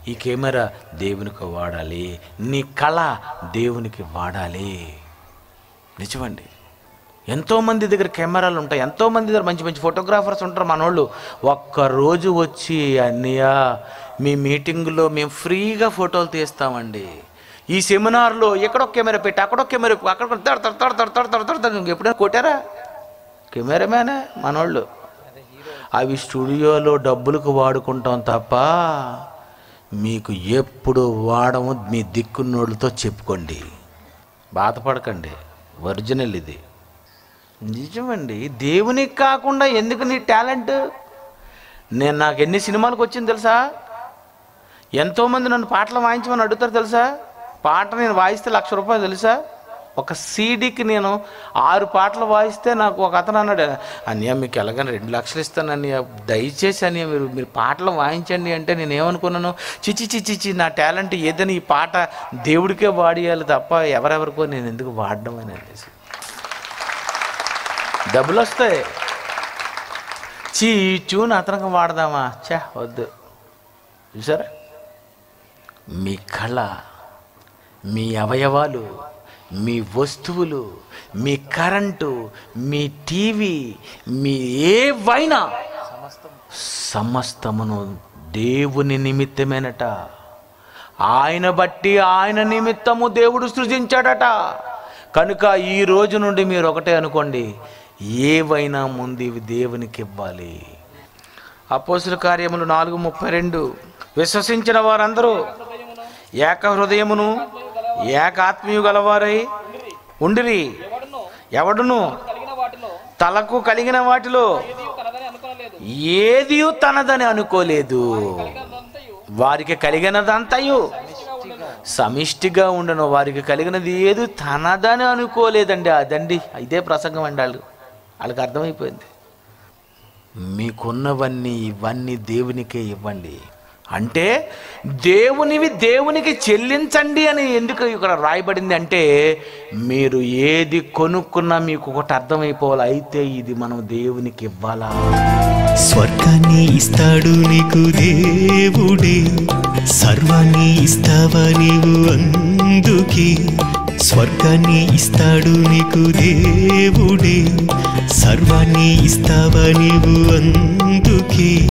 ఈ కెమెరా దేవునికి వాడాలి నీ కళ దేవునికి వాడాలి నిజమండి ఎంతోమంది దగ్గర కెమెరాలు ఉంటాయి ఎంతోమంది దగ్గర మంచి మంచి ఫోటోగ్రాఫర్స్ ఉంటారు మనోళ్ళు ఒక్కరోజు వచ్చి అన్నయ్య మీ మీటింగులో మేము ఫ్రీగా ఫోటోలు తీస్తామండి ఈ సెమినార్లో ఎక్కడో కెమెరా పెట్టి అక్కడో కెమెరా పెట్టి, అక్కడ తడ తడ తడ తడ తడ తడ తడ తడ ఎప్పుడైనా కొట్టారా కెమెరామ్యానే మనోళ్ళు అవి స్టూడియోలో డబ్బులకు వాడుకుంటాం తప్ప మీకు ఎప్పుడు వాడము మీ దిక్కున్నోళ్ళతో చెప్పుకోండి బాధపడకండి ఒరిజినల్ ఇది నిజమండి దేవునికి కాకుండా ఎందుకు నీ టాలెంట్ నేను నాకు ఎన్ని సినిమాలకు వచ్చింది తెలుసా ఎంతోమంది నన్ను పాటలు వాయించమని అడుగుతారు తెలుసా పాట నేను వాయిస్తే లక్ష రూపాయలు తెలుసా ఒక సీడీకి నేను ఆరు పాటలు వాయిస్తే నాకు ఒక అతను అన్నాడు అన్నయ్య మీకు ఎలాగని రెండు లక్షలు ఇస్తాను అన్నయ్య దయచేసి అన్నయ్య మీరు మీరు పాటలు వాయించండి అంటే నేను ఏమనుకున్నాను చిచి చిచి చి నా టాలెంట్ ఏదైనా ఈ పాట దేవుడికే వాడియాలి తప్ప ఎవరెవరికో నేను ఎందుకు వాడడం అని అనేసి డబ్బులు వస్తాయి చీచూని అతనికి వాడదామా చా వద్దు చూసారా మీ కళ మీ అవయవాలు మీ వస్తువులు మీ కరెంటు మీ టీవీ మీ ఏవైనా సమస్తమును దేవుని నిమిత్తమేనట ఆయన బట్టి ఆయన నిమిత్తము దేవుడు సృజించాడట కనుక ఈ రోజు నుండి మీరు ఒకటే అనుకోండి ఏవైనా ముందు ఇవి దేవునికి ఇవ్వాలి అపోసుల కార్యములు నాలుగు ముప్పై రెండు విశ్వసించిన వారందరూ ఏక హృదయమును ఏక ఆత్మీయు గలవారై ఉండిరి ఎవడును ఎవడును కలిగిన వాటిలో తలకు కలిగిన వాటిలో ఏది తనదని అనుకోలేదు ఏది తనదని అనుకోలేదు అంతయు వారికి కలిగినదంతయు సమిష్టిగా ఉండను వారికి కలిగినది ఏది తనదని అనుకోలేదండి అదండి ఇదే ప్రసంగం అండి వాళ్ళు వాళ్ళకి అర్థమైపోయింది మీకున్నవన్నీ ఇవన్నీ దేవునికే ఇవ్వండి అంటే దేవునివి దేవునికి చెల్లించండి అని ఎందుకు ఇక్కడ రాయబడింది అంటే మీరు ఏది కొనుక్కున్నా మీకు ఒకటి అర్థమైపోవాలి అయితే ఇది మనం దేవునికి ఇవ్వాలా స్వర్గాన్ని ఇస్తాడు నీకు దేవుడే సర్వాన్ని ఇస్తావా నీవు అందుకే స్వర్గాన్ని ఇస్తాడు నీకు దేవుడే సర్వాన్ని ఇస్తావా నీవు అందుకే